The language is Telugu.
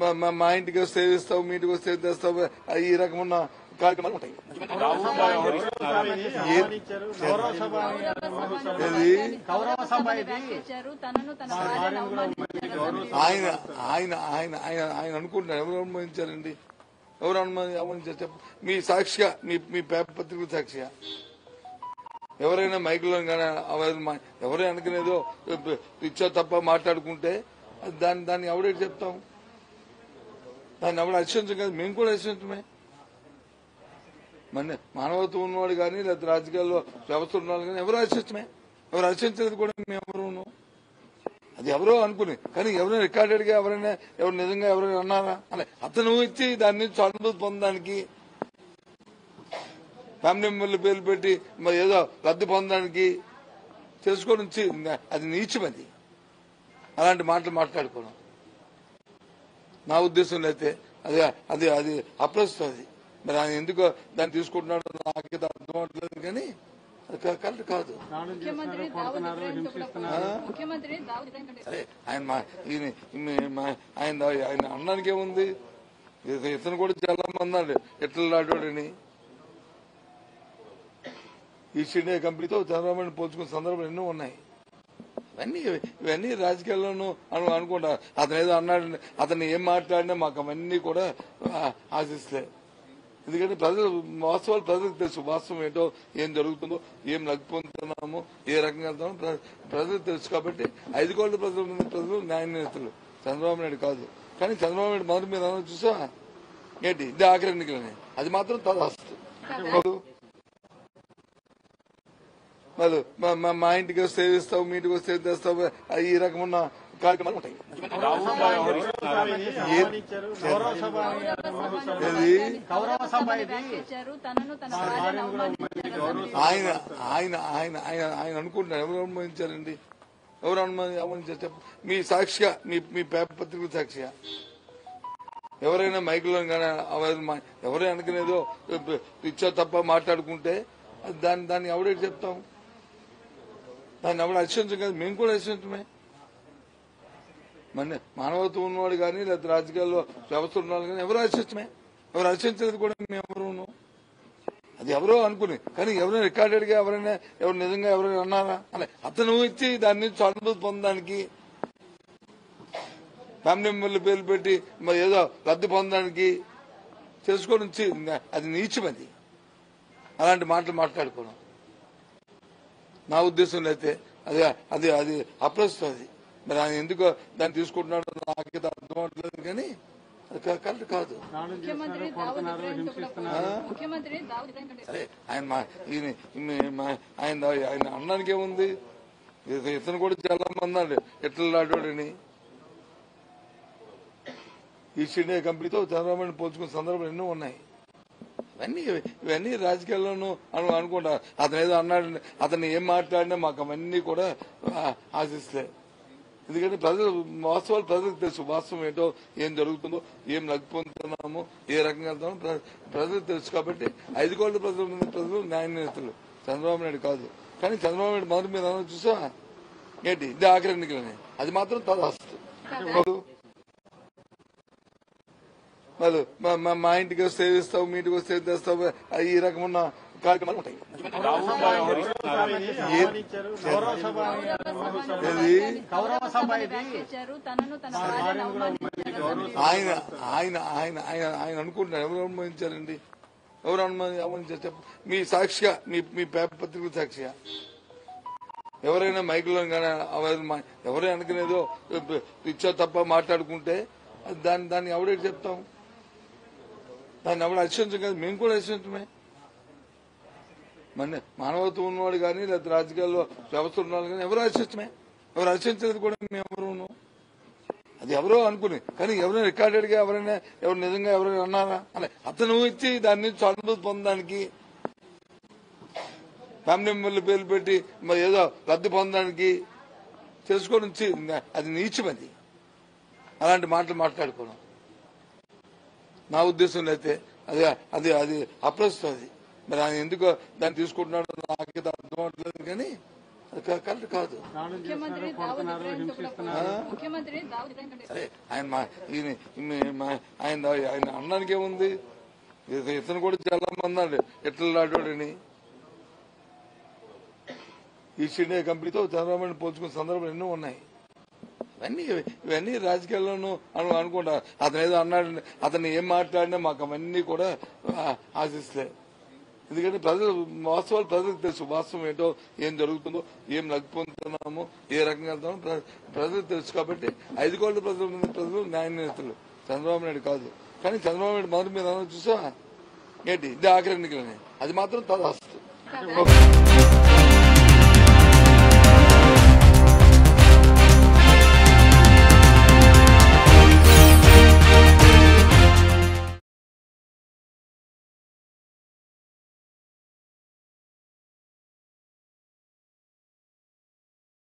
మా- మా- మా ఇంటికి వస్తే ఇస్తావు మీ ఇంటికి వస్తే తెస్తావు ఆ ఈ రకమున్న కార్యక్రమాలు ఉంటాయి ఏది? గౌరవ సభ ఇది వ్యాఖ్యించారు తనను తన భార్యను అవమానించారు ఆయన ఆయన ఆయన ఆయన ఆయన అనుకుంటున్నారు ఎవరు అనుమానించారండి ఎవరు అనుమాని అవమానించారు చెప్పు మీ సాక్షిగా మీ మీ పేపర్ పత్రికల సాక్షిగా ఎవరైనా మైకులో కానీ ఎవరు- ఎవరైనా అనుకునేదో ఇచ్చా తప్ప మాట్లాడుకుంటే అది దాన్ని దాన్ని ఎవడేటి చెప్తాం దాన్ని ఎవడు హర్షించం కదా మేము కూడా హర్షించమే మన మానవత్వం ఉన్నవాడు కానీ లేదా రాజకీయాల్లో వ్యవస్థ ఉన్నవాళ్ళు కానీ ఎవరు హర్షించమే ఎవరు హర్షించలేదు కూడా మేము ఎవరు అది ఎవరో అనుకుని కానీ ఎవరైనా రికార్డెడ్ గా ఎవరైనా ఎవరు నిజంగా ఎవరైనా అన్నారా అలా అతను ఇచ్చి దాని నుంచి అనుభూతి పొందడానికి ఫ్యామిలీ మెంబర్లు పేర్లు పెట్టి మరి ఏదో లబ్ధి పొందడానికి తెలుసుకొని వచ్చి అది నీచం అది అలాంటి మాటలు మాట్లాడుకోవడం నా ఉద్దేశంలో అయితే అది అది అది అప్రస్తుతం అది మరి ఆయన ఎందుకో దాన్ని తీసుకుంటున్నాడో నాకైతే అర్థం అవట్లేదు కానీ అది క- కరెక్ట్ కాదు ముఖ్యమంత్రి దావుద్ ఇబ్రాహిం కూడా ముఖ్యమంత్రి దావుద్ ఇబ్రాహిం కంటే అరే ఆయన మా ఈయన ఈమె మా- ఆయన ఆయన అన్నానికి ఏముంది ఇత- ఇతను కూడా చాలా మంది అన్నాడు ఎట్లా లాడోడని ఈస్ట్ ఇండియా కంపెనీతో చంద్రబాబు పోల్చుకున్న సందర్భాలు ఎన్నో ఉన్నాయి ఇవన్నీ ఇవన్నీ రాజకీయాల్లోనూ అను అనుకుంటా అతను ఏదో అన్నాడు అతను ఏం మాట్లాడినా మాకు అవన్నీ కూడా ఆ- ఆశిస్తలే ఎందుకంటే ప్రజలు వాస్తవాలు ప్రజలకు తెలుసు వాస్తవం ఏంటో ఏం జరుగుతుందో ఏం లగ్గి పొందుతున్నామో ఏ రకంగా వెళ్తామో ప్ర- ప్రజలకు తెలుసు కాబట్టి ఐదు కోట్ల ప్రజలు ఉన్న ప్రజలు న్యాయ నేతలు చంద్రబాబు నాయుడు కాదు కానీ చంద్రబాబు నాయుడు మొదటి మీద ఏమన్నా చూసా ఏంటి ఇది ఆఖరి ఎన్నికలని అది మాత్రం తదాస్తు మరి మా- మా- మా ఇంటికి వస్తే ఇస్తావు మీ ఇంటికి వస్తే తెస్తావు ఆ ఈ రకమున్న కార్యక్రమాలు ఉంటాయి గౌరవ సభ ఏది? గౌరవ సభ ఇది వ్యాఖ్యించారు తనను తన భార్యను అవమానించారు ఆయన ఆయన ఆయన ఆయన ఆయన అనుకుంటున్నారు ఎవరు అనుమానించారండి ఎవరు అనుమాని అవమానించారు చెప్పు మీ సాక్షిగా మీ మీ పేపర్ పత్రికల సాక్షిగా ఎవరైనా మైకులో కానీ ఎవరు- ఎవరైనా అనుకునేదో ఇచ్చా తప్ప మాట్లాడుకుంటే అది దాన్ని దాన్ని ఎవడేటి చెప్తాం దాన్ని ఎవడు హర్షించం కదా మేము కూడా హర్షించమే మన మానవత్వం ఉన్నవాడు కానీ లేదా రాజకీయాల్లో వ్యవస్థ ఉన్నవాళ్ళు కానీ ఎవరు హర్షించమే ఎవరు హర్షించలేదు కూడా మేము ఎవరు అది ఎవరో అనుకుని కానీ ఎవరైనా రికార్డెడ్ గా ఎవరైనా ఎవరు నిజంగా ఎవరైనా అన్నారా అలా అతను ఇచ్చి దాని నుంచి అనుభూతి పొందడానికి ఫ్యామిలీ మెంబర్లు పేర్లు పెట్టి మరి ఏదో లబ్ధి పొందడానికి తెలుసుకొని వచ్చి అది నీచం అది అలాంటి మాటలు మాట్లాడుకోవడం నా ఉద్దేశంలో అయితే అది అది అది అప్రస్తుతం అది మరి ఆయన ఎందుకో దాన్ని తీసుకుంటున్నాడో నాకైతే అర్థం అవట్లేదు కానీ అది క- కరెక్ట్ కాదు ముఖ్యమంత్రి దావుద్ ఇబ్రాహిం కూడా ముఖ్యమంత్రి దావుద్ ఇబ్రాహిం కంటే అరే ఆయన మా ఈయన ఈమె మా- ఆయన ఆయన అన్నానికి ఏముంది ఇత- ఇతను కూడా చాలా మంది అన్నాడు ఎట్లా లాడోడని ఈస్ట్ ఇండియా కంపెనీతో చంద్రబాబు పోల్చుకున్న సందర్భాలు ఎన్నో ఉన్నాయి ఇవన్నీ ఇవన్నీ రాజకీయాల్లోనూ అను అనుకుంటా అతను ఏదో అన్నాడు అతను ఏం మాట్లాడినా మాకు అవన్నీ కూడా ఆ- ఆశిస్తలే ఎందుకంటే ప్రజలు వాస్తవాలు ప్రజలకు తెలుసు వాస్తవం ఏంటో ఏం జరుగుతుందో ఏం లగ్గి పొందుతున్నామో ఏ రకంగా వెళ్తామో ప్ర- ప్రజలకు తెలుసు కాబట్టి ఐదు కోట్ల ప్రజలు ఉన్న ప్రజలు న్యాయ నేతలు చంద్రబాబు నాయుడు కాదు కానీ చంద్రబాబు నాయుడు మొదటి మీద ఏమన్నా చూసా ఏంటి ఇది ఆఖరి ఎన్నికలని అది మాత్రం తదాస్తు మరి మా- మా- మా ఇంటికి వస్తే ఇస్తావు మీ ఇంటికి వస్తే తెస్తావు ఆ ఈ రకమున్న కార్యక్రమాలు ఉంటాయి గౌరవ సభ ఏది? గౌరవ సభ ఇది వ్యాఖ్యించారు తనను తన భార్యను అవమానించారు ఆయన ఆయన ఆయన ఆయన ఆయన అనుకుంటున్నారు ఎవరు అనుమానించారండి ఎవరు అనుమాని అవమానించారు చెప్పు మీ సాక్షిగా మీ మీ పేపర్ పత్రికల సాక్షిగా ఎవరైనా మైకులో కానీ ఎవరు- ఎవరైనా అనుకునేదో ఇచ్చా తప్ప మాట్లాడుకుంటే అది దాన్ని దాన్ని ఎవడేటి చెప్తాం దాన్ని ఎవడు హర్షించం కదా మేము కూడా హర్షించమే మన మానవత్వం ఉన్నవాడు కానీ లేదా రాజకీయాల్లో వ్యవస్థ ఉన్నవాళ్ళు కానీ ఎవరు హర్షించమే ఎవరు హర్షించలేదు కూడా మేము ఎవరు అది ఎవరో అనుకుని కానీ ఎవరైనా రికార్డెడ్ గా ఎవరైనా ఎవరు నిజంగా ఎవరైనా అన్నారా అలా అతను ఇచ్చి దాని నుంచి అనుభూతి పొందడానికి ఫ్యామిలీ మెంబర్లు పేర్లు పెట్టి మరి ఏదో లబ్ధి పొందడానికి తెలుసుకొని వచ్చి అది నీచం అది అలాంటి మాటలు మాట్లాడుకోవడం నా ఉద్దేశంలో అయితే అది అది అది అప్రస్తుతం అది మరి ఆయన ఎందుకో దాన్ని తీసుకుంటున్నాడో నాకైతే అర్థం అవట్లేదు కానీ అది క- కరెక్ట్ కాదు దాడులు ముఖ్యమంత్రి చేస్తున్నారు దావూద్ కొడుతున్నారు ఇబ్రాహిం తో కూడా హింసిస్తున్నారు ముఖ్యమంత్రి దావూద్ ఇబ్రాహిం కంటే అరే ఆయన మా ఈయన ఈయన మా- ఆయన ఆయన అన్నానికి ఏముంది ఇత- ఇతను కూడా చాలా మంది అన్నాడు ఎట్లా లాడోడని ఈస్ట్ ఇండియా కంపెనీతో చంద్రబాబు నాయుడు పోల్చుకున్న సందర్భాలు ఎన్నో ఉన్నాయి ఇవన్నీ ఇవన్నీ రాజకీయాల్లోనూ అను అనుకుంటా అతను ఏదో అన్నాడు అతను ఏం మాట్లాడినా మాకు అవన్నీ కూడా ఆ- ఆశిస్తలే ఎందుకంటే ప్రజలు వాస్తవాలు ప్రజలకు తెలుసు వాస్తవం ఏంటో ఏం జరుగుతుందో ఏం లగ్గు పొందుతున్నామో ఏ రకంగా వెళ్తామో ప్ర- ప్రజలకు తెలుసు కాబట్టి ఐదు కోట్ల ప్రజలు ఉన్న ప్రజలు న్యాయ నేతలు చంద్రబాబు నాయుడు కాదు కానీ చంద్రబాబు నాయుడు మొదటి మీద చూసా ఏంటి ఇది ఆఖరి ఎన్నికలని అది మాత్రం తదాస్తు కాదా?